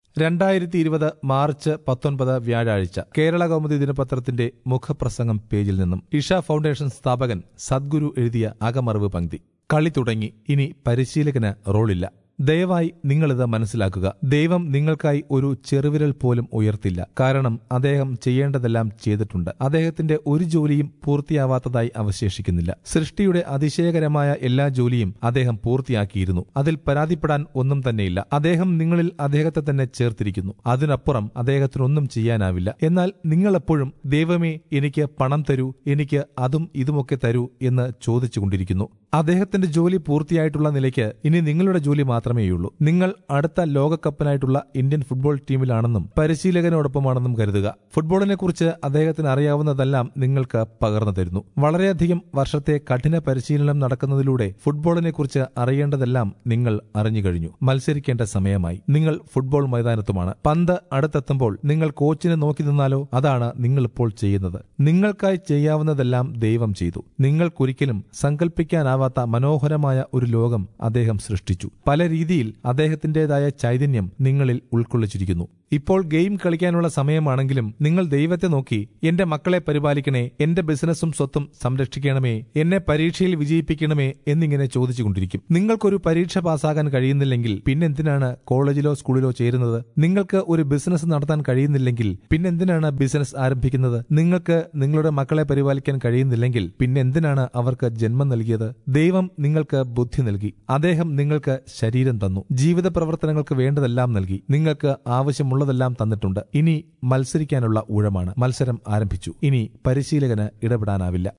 രണ്ടായിരത്തി ഇരുപത് മാർച്ച് പത്തൊൻപത് വ്യാഴാഴ്ച കേരള കൗമുദി ദിനപത്രത്തിന്റെ മുഖപ്രസംഗം പേജിൽ നിന്നും ഇഷ ഫൗണ്ടേഷൻ സ്ഥാപകൻ സദ്ഗുരു എഴുതിയ അകമറിവ് പങ്ക്തി കളി തുടങ്ങി ഇനി പരിശീലകന് റോളില്ല ദയവായി നിങ്ങളിത് മനസ്സിലാക്കുക ദൈവം നിങ്ങൾക്കായി ഒരു ചെറുവിരൽ പോലും ഉയർത്തില്ല കാരണം അദ്ദേഹം ചെയ്യേണ്ടതെല്ലാം ചെയ്തിട്ടുണ്ട് അദ്ദേഹത്തിന്റെ ഒരു ജോലിയും പൂർത്തിയാവാത്തതായി അവശേഷിക്കുന്നില്ല സൃഷ്ടിയുടെ അതിശയകരമായ എല്ലാ ജോലിയും അദ്ദേഹം പൂർത്തിയാക്കിയിരുന്നു അതിൽ പരാതിപ്പെടാൻ ഒന്നും തന്നെയില്ല അദ്ദേഹം നിങ്ങളിൽ അദ്ദേഹത്തെ തന്നെ ചേർത്തിരിക്കുന്നു അതിനപ്പുറം അദ്ദേഹത്തിനൊന്നും ചെയ്യാനാവില്ല എന്നാൽ നിങ്ങളെപ്പോഴും ദൈവമേ എനിക്ക് പണം തരൂ എനിക്ക് അതും ഇതുമൊക്കെ തരൂ എന്ന് ചോദിച്ചുകൊണ്ടിരിക്കുന്നു അദ്ദേഹത്തിന്റെ ജോലി പൂർത്തിയായിട്ടുള്ള നിലയ്ക്ക് ഇനി നിങ്ങളുടെ ജോലി മാത്രമേയുള്ളൂ നിങ്ങൾ അടുത്ത ലോകകപ്പിനായിട്ടുള്ള ഇന്ത്യൻ ഫുട്ബോൾ ടീമിലാണെന്നും പരിശീലകനോടൊപ്പമാണെന്നും കരുതുക ഫുട്ബോളിനെ കുറിച്ച് അദ്ദേഹത്തിന് അറിയാവുന്നതെല്ലാം നിങ്ങൾക്ക് പകർന്നു തരുന്നു വളരെയധികം വർഷത്തെ കഠിന പരിശീലനം നടക്കുന്നതിലൂടെ ഫുട്ബോളിനെ കുറിച്ച് അറിയേണ്ടതെല്ലാം നിങ്ങൾ അറിഞ്ഞു കഴിഞ്ഞു മത്സരിക്കേണ്ട സമയമായി നിങ്ങൾ ഫുട്ബോൾ മൈതാനത്തുമാണ് പന്ത് അടുത്തെത്തുമ്പോൾ നിങ്ങൾ കോച്ചിനെ നോക്കി നിന്നാലോ അതാണ് നിങ്ങൾ ഇപ്പോൾ ചെയ്യുന്നത് നിങ്ങൾക്കായി ചെയ്യാവുന്നതെല്ലാം ദൈവം ചെയ്തു നിങ്ങൾക്കൊരിക്കലും സങ്കല്പിക്കാനാവാത്ത മനോഹരമായ ഒരു ലോകം അദ്ദേഹം സൃഷ്ടിച്ചു പല രീതിയിൽ അദ്ദേഹത്തിന്റേതായ ചൈതന്യം നിങ്ങളിൽ ഉൾക്കൊള്ളിച്ചിരിക്കുന്നു ഇപ്പോൾ ഗെയിം കളിക്കാനുള്ള സമയമാണെങ്കിലും നിങ്ങൾ ദൈവത്തെ നോക്കി എന്റെ മക്കളെ പരിപാലിക്കണേ എന്റെ ബിസിനസ്സും സ്വത്തും സംരക്ഷിക്കണമേ എന്നെ പരീക്ഷയിൽ വിജയിപ്പിക്കണമേ എന്നിങ്ങനെ ചോദിച്ചുകൊണ്ടിരിക്കും നിങ്ങൾക്കൊരു പരീക്ഷ പാസ്സാകാൻ കഴിയുന്നില്ലെങ്കിൽ പിന്നെന്തിനാണ് കോളേജിലോ സ്കൂളിലോ ചേരുന്നത് നിങ്ങൾക്ക് ഒരു ബിസിനസ് നടത്താൻ കഴിയുന്നില്ലെങ്കിൽ പിന്നെന്തിനാണ് ബിസിനസ് ആരംഭിക്കുന്നത് നിങ്ങൾക്ക് നിങ്ങളുടെ മക്കളെ പരിപാലിക്കാൻ കഴിയുന്നില്ലെങ്കിൽ പിന്നെന്തിനാണ് അവർക്ക് ജന്മം നൽകിയത് ദൈവം നിങ്ങൾക്ക് ബുദ്ധി നൽകി അദ്ദേഹം നിങ്ങൾക്ക് ശരീരം തന്നു ജീവിത പ്രവർത്തനങ്ങൾക്ക് വേണ്ടതെല്ലാം നൽകി നിങ്ങൾക്ക് ആവശ്യമുള്ളതെല്ലാം തന്നിട്ടുണ്ട് ഇനി മത്സരിക്കാനുള്ള ഊഴമാണ് മത്സരം ആരംഭിച്ചു ഇനി പരിശീലകന് ഇടപെടാനാവില്ല